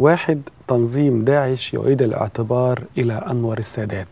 واحد تنظيم داعش يعيد الاعتبار إلى أنور السادات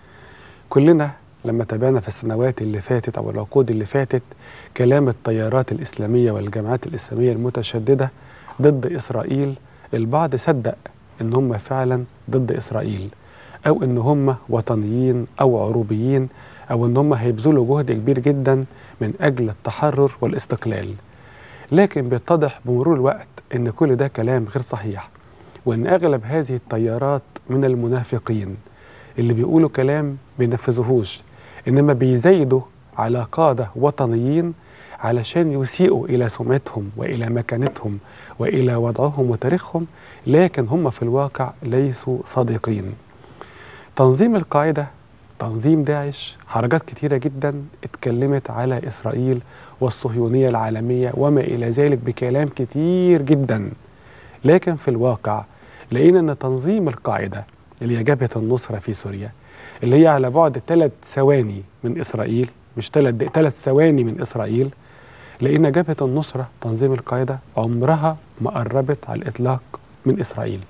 كلنا لما تابعنا في السنوات اللي فاتت أو العقود اللي فاتت كلام التيارات الإسلامية والجماعات الإسلامية المتشددة ضد إسرائيل البعض صدق إن هم فعلا ضد إسرائيل أو إن هم وطنيين أو عروبيين أو إن هم هيبذلوا جهد كبير جدا من أجل التحرر والاستقلال لكن بيتضح بمرور الوقت إن كل ده كلام غير صحيح وإن أغلب هذه التيارات من المنافقين اللي بيقولوا كلام بينفذوهوش إنما بيزايدوا على قادة وطنيين علشان يسيئوا إلى سمعتهم وإلى مكانتهم وإلى وضعهم وتاريخهم لكن هم في الواقع ليسوا صادقين تنظيم القاعدة تنظيم داعش حركات كتيرة جدا اتكلمت على إسرائيل والصهيونية العالمية وما إلى ذلك بكلام كتير جدا لكن في الواقع لقينا أن تنظيم القاعدة اللي هي جبهة النصرة في سوريا اللي هي على بعد ثلاث ثواني من إسرائيل مش ثلاث دقائق ثلاث ثواني من إسرائيل لقينا جبهة النصرة تنظيم القاعدة عمرها ما قربت على الإطلاق من إسرائيل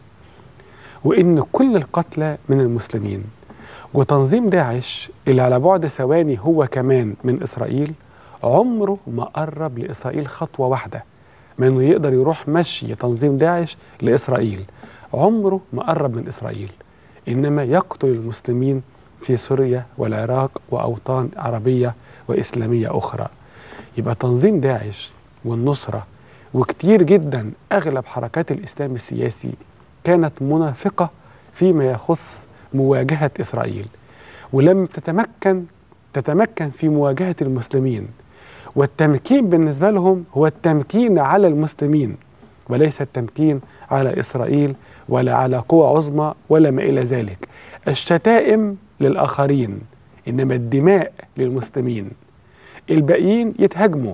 وإن كل القتلى من المسلمين وتنظيم داعش اللي على بعد ثواني هو كمان من إسرائيل عمره ما قرب لإسرائيل خطوة واحدة ما إنه يقدر يروح مشي تنظيم داعش لإسرائيل عمره ما قرب من إسرائيل إنما يقتل المسلمين في سوريا والعراق وأوطان عربية وإسلامية أخرى يبقى تنظيم داعش والنصرة وكتير جدا أغلب حركات الإسلام السياسي كانت منافقة فيما يخص مواجهة إسرائيل ولم تتمكن تتمكن في مواجهة المسلمين والتمكين بالنسبة لهم هو التمكين على المسلمين وليس التمكين على إسرائيل ولا على قوى عظمى ولا ما إلى ذلك الشتائم للآخرين إنما الدماء للمسلمين الباقيين يتهاجموا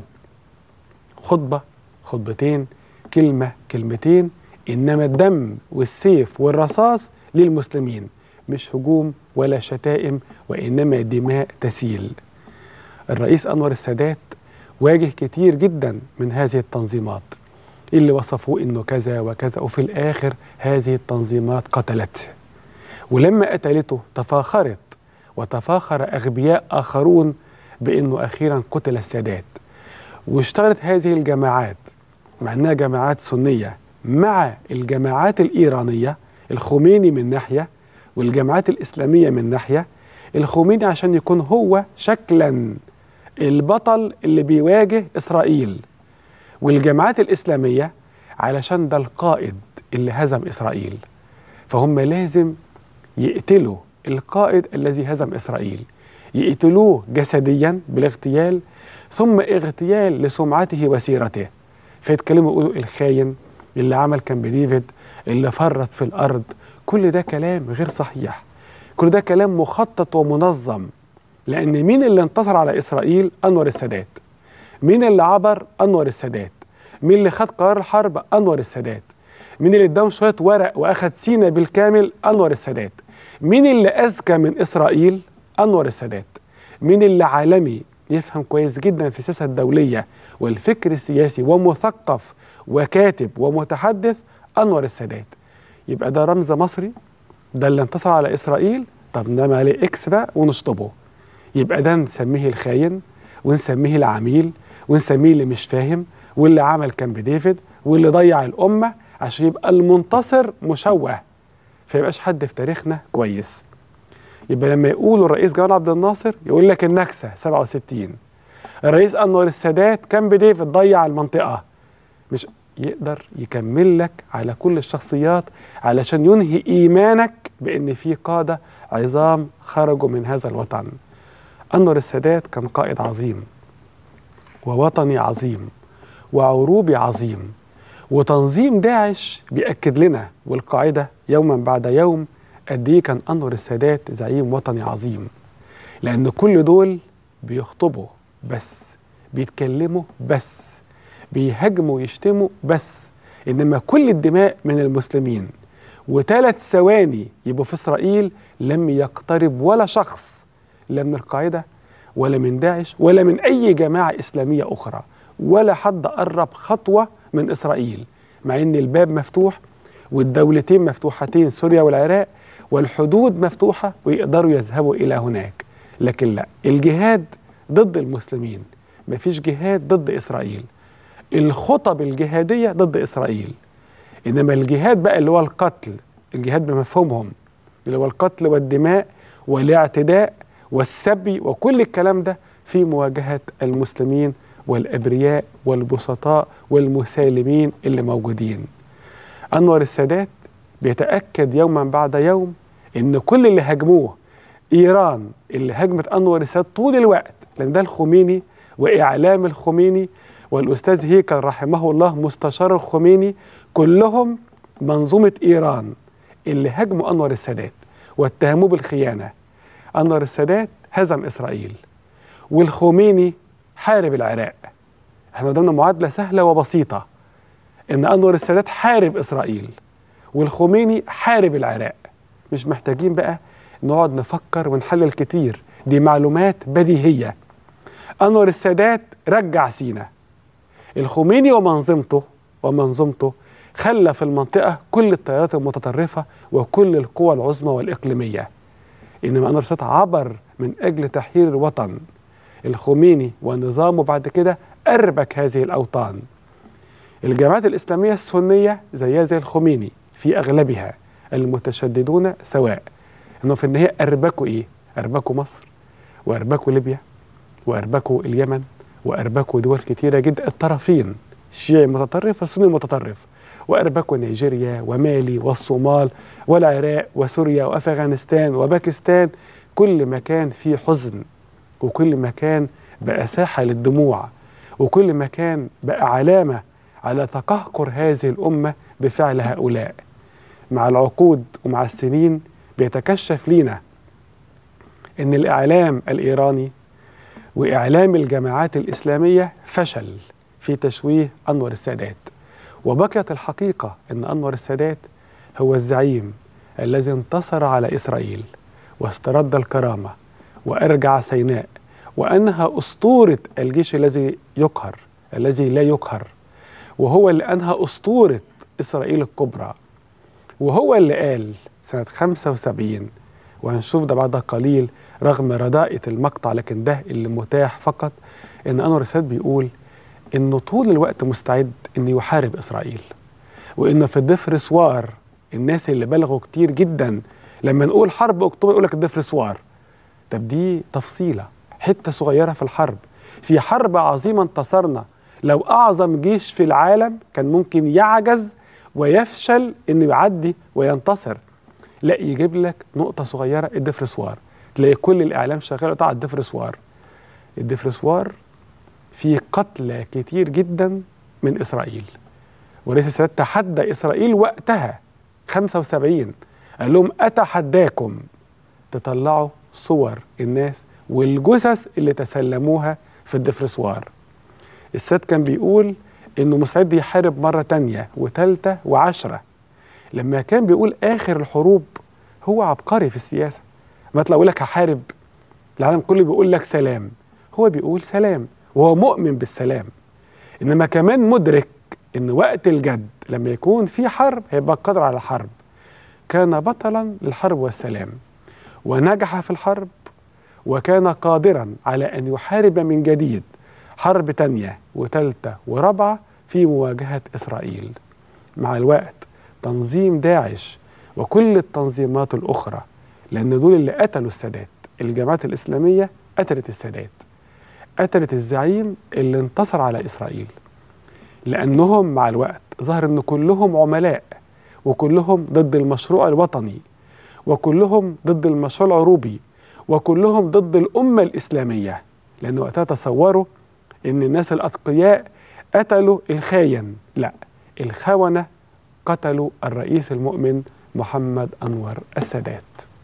خطبة خطبتين كلمة كلمتين إنما الدم والسيف والرصاص للمسلمين مش هجوم ولا شتائم وإنما دماء تسيل الرئيس أنور السادات واجه كتير جدا من هذه التنظيمات اللي وصفوه انه كذا وكذا وفي الاخر هذه التنظيمات قتلته ولما قتلته تفاخرت وتفاخر اغبياء اخرون بانه اخيرا قتل السادات واشتغلت هذه الجماعات مع انها جماعات سنيه مع الجماعات الايرانيه الخميني من ناحيه والجماعات الاسلاميه من ناحيه الخميني عشان يكون هو شكلا البطل اللي بيواجه اسرائيل والجماعات الإسلامية علشان ده القائد اللي هزم إسرائيل فهم لازم يقتلوا القائد الذي هزم إسرائيل يقتلوه جسديا بالاغتيال ثم اغتيال لسمعته وسيرته فيتكلموا يقولوا الخاين اللي عمل كامب ديفيد اللي فرط في الأرض كل ده كلام غير صحيح كل ده كلام مخطط ومنظم لأن مين اللي انتصر على إسرائيل أنور السادات مين اللي عبر انور السادات مين اللي خد قرار الحرب انور السادات مين اللي اداهم شويه ورق واخد سينا بالكامل انور السادات مين اللي اذكى من اسرائيل انور السادات مين اللي عالمي يفهم كويس جدا في السياسه الدوليه والفكر السياسي ومثقف وكاتب ومتحدث انور السادات يبقى ده رمز مصري ده اللي انتصر على اسرائيل طب نعمل عليه اكس بقى ونشطبه يبقى ده نسميه الخاين ونسميه العميل ونسميه اللي مش فاهم واللي عمل كامب ديفيد واللي ضيع الأمة عشان يبقى المنتصر مشوه فيبقاش حد في تاريخنا كويس يبقى لما يقولوا الرئيس جمال عبد الناصر يقول لك النكسة 67 الرئيس أنور السادات كامب ديفيد ضيع المنطقة مش يقدر يكمل لك على كل الشخصيات علشان ينهي إيمانك بأن في قادة عظام خرجوا من هذا الوطن أنور السادات كان قائد عظيم ووطني عظيم وعروبي عظيم وتنظيم داعش بيأكد لنا والقاعدة يوما بعد يوم قد ايه كان أنور السادات زعيم وطني عظيم لأن كل دول بيخطبوا بس بيتكلموا بس بيهاجموا ويشتموا بس إنما كل الدماء من المسلمين وثلاث ثواني يبقوا في إسرائيل لم يقترب ولا شخص لا من القاعدة ولا من داعش ولا من أي جماعة إسلامية أخرى ولا حد قرب خطوة من إسرائيل مع إن الباب مفتوح والدولتين مفتوحتين سوريا والعراق والحدود مفتوحة ويقدروا يذهبوا إلى هناك لكن لا الجهاد ضد المسلمين مفيش جهاد ضد إسرائيل الخطب الجهادية ضد إسرائيل إنما الجهاد بقى اللي هو القتل الجهاد بمفهومهم اللي هو القتل والدماء والاعتداء والسبي وكل الكلام ده في مواجهة المسلمين والأبرياء والبسطاء والمسالمين اللي موجودين أنور السادات بيتأكد يوما بعد يوم إن كل اللي هاجموه إيران اللي هاجمت أنور السادات طول الوقت لأن ده الخميني وإعلام الخميني والأستاذ هيكل رحمه الله مستشار الخميني كلهم منظومة إيران اللي هاجموا أنور السادات واتهموه بالخيانة أنور السادات هزم إسرائيل والخميني حارب العراق احنا قدامنا معادلة سهلة وبسيطة إن أنور السادات حارب إسرائيل والخميني حارب العراق مش محتاجين بقى نقعد نفكر ونحلل كتير دي معلومات بديهية أنور السادات رجع سينا الخميني ومنظمته ومنظومته خلى في المنطقة كل التيارات المتطرفة وكل القوى العظمى والإقليمية إنما أنور السادات عبر من أجل تحرير الوطن الخميني ونظامه بعد كده أربك هذه الأوطان الجماعات الإسلامية السنية زيها زي الخميني في أغلبها المتشددون سواء إنه في النهاية أربكوا إيه؟ أربكوا مصر وأربكوا ليبيا وأربكوا اليمن وأربكوا دول كتيرة جدا الطرفين الشيعي المتطرف والسني المتطرف وأربكوا نيجيريا ومالي والصومال والعراق وسوريا وأفغانستان وباكستان كل مكان فيه حزن وكل مكان بقى ساحة للدموع وكل مكان بقى علامة على تقهقر هذه الأمة بفعل هؤلاء مع العقود ومع السنين بيتكشف لينا ان الاعلام الايراني واعلام الجماعات الاسلاميه فشل في تشويه انور السادات وبقيت الحقيقه ان انور السادات هو الزعيم الذي انتصر على اسرائيل واسترد الكرامه وارجع سيناء وانهى اسطوره الجيش الذي يقهر الذي لا يقهر وهو اللي انهى اسطوره اسرائيل الكبرى وهو اللي قال سنة 75 وهنشوف ده بعد قليل رغم رداءة المقطع لكن ده اللي متاح فقط ان انور السادات بيقول انه طول الوقت مستعد انه يحارب اسرائيل وانه في الدفرسوار الناس اللي بلغوا كتير جدا لما نقول حرب اكتوبر يقول لك الدفرسوار طب دي تفصيله حته صغيره في الحرب في حرب عظيمه انتصرنا لو اعظم جيش في العالم كان ممكن يعجز ويفشل انه يعدي وينتصر لا يجيب لك نقطه صغيره الدفرسوار تلاقي كل الاعلام شغال بتاع الدفرسوار الدفرسوار فيه قتلى كتير جدا من اسرائيل ورئيس السادات تحدى اسرائيل وقتها 75 قال لهم اتحداكم تطلعوا صور الناس والجثث اللي تسلموها في الدفرسوار السادات كان بيقول انه مستعد يحارب مره تانية وتالتة وعشرة لما كان بيقول اخر الحروب هو عبقري في السياسه ما تلاقي لك هحارب العالم كله بيقول لك سلام هو بيقول سلام وهو مؤمن بالسلام انما كمان مدرك ان وقت الجد لما يكون في حرب هيبقى قادر على الحرب كان بطلا للحرب والسلام ونجح في الحرب وكان قادرا على ان يحارب من جديد حرب تانية وتالتة ورابعة في مواجهة إسرائيل مع الوقت تنظيم داعش وكل التنظيمات الأخرى لأن دول اللي قتلوا السادات الجماعات الإسلامية قتلت السادات قتلت الزعيم اللي انتصر على إسرائيل لأنهم مع الوقت ظهر أن كلهم عملاء وكلهم ضد المشروع الوطني وكلهم ضد المشروع العروبي وكلهم ضد الأمة الإسلامية لأن وقتها تصوروا ان الناس الاتقياء قتلوا الخاين لا الخونه قتلوا الرئيس المؤمن محمد انور السادات